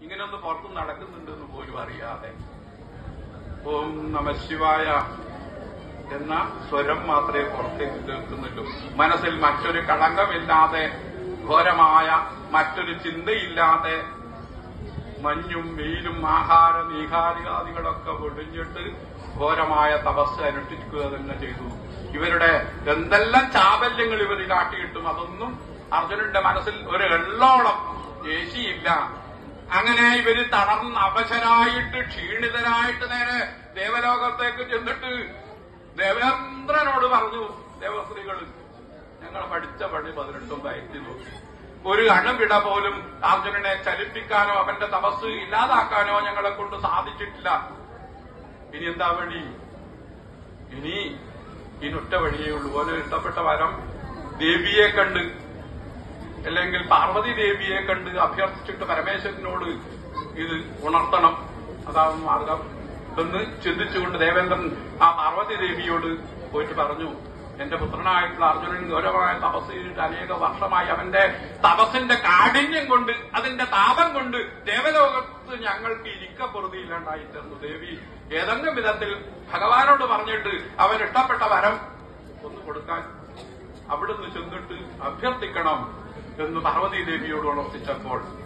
ഇങ്ങനൊന്ന് പുറത്ത് നടക്കുന്നുണ്ടെന്ന് പോലും അറിയാതെ ഓം നമ ശിവായ എന്ന സ്വരം മാത്രമേ പുറത്തേക്ക് കേൾക്കുന്നുള്ളൂ മനസ്സിൽ മറ്റൊരു കളങ്കമില്ലാതെ ഘോരമായ മറ്റൊരു ചിന്തയില്ലാതെ മഞ്ഞും വെയിലും ആഹാര നീഹാരികാദികളൊക്കെ ഒഴിഞ്ഞിട്ട് ഘോരമായ തപസ് അനുഷ്ഠിക്കുക തന്നെ ചെയ്തു ഇവരുടെ എന്തെല്ലാം ചാബല്യങ്ങൾ ഇവർ കാട്ടിയിട്ടും അതൊന്നും അർജുനന്റെ മനസ്സിൽ ഒരു എള്ളോളം ശേഷിയില്ല അങ്ങനെ ഇവര് തളർന്ന് അവശരായിട്ട് ക്ഷീണിതരായിട്ട് നേരെ ദേവലോകത്തേക്ക് ചെന്നിട്ട് ദേവേന്ദ്രനോട് പറഞ്ഞു ദേവസ്ത്രീകൾ ഞങ്ങൾ പഠിച്ച പണി പതിനെട്ടും വയറ്റി നോക്കി ഒരു അണുവിട പോലും അർജുനനെ ചലിപ്പിക്കാനോ അവന്റെ തപസ് ഇല്ലാതാക്കാനോ ഞങ്ങളെ കൊണ്ട് സാധിച്ചിട്ടില്ല ഇനി എന്താ വഴി ഇനി ഇനൊറ്റ വഴിയേ ഉള്ളൂ പോലെ ഇഷ്ടപ്പെട്ട വരം ദേവിയെ കണ്ട് അല്ലെങ്കിൽ പാർവതി ദേവിയെ കണ്ട് അഭ്യർത്ഥിച്ചിട്ട് പരമേശ്വരനോട് ഇത് ഉണർത്തണം അതാണ് മാർഗം എന്ന് ചിന്തിച്ചുകൊണ്ട് ദേവേന്ദ്രൻ ആ പാർവതി ദേവിയോട് പോയിട്ട് പറഞ്ഞു എന്റെ പുത്രനായിട്ടുള്ള അർജുനൻ ഗൗരവമായ തപസ് ചെയ്തിട്ട് അനേക വർഷമായി അവന്റെ തപസ്സിന്റെ കാഠിന്യം കൊണ്ട് അതിന്റെ താപം കൊണ്ട് ദേവലോകത്ത് ഞങ്ങൾക്ക് ഇരിക്കപ്പൊറുതിയില്ലാണ്ടായി തീർന്നു ദേവി ഏതെങ്കിലും വിധത്തിൽ ഭഗവാനോട് പറഞ്ഞിട്ട് അവൻ ഇഷ്ടപ്പെട്ട വരം ഒന്ന് കൊടുക്കാൻ അവിടുന്ന് ചെന്നിട്ട് അഭ്യർത്ഥിക്കണം എന്ന് പാർവതി ദേവിയോട് ഉണർത്തിച്ചപ്പോൾ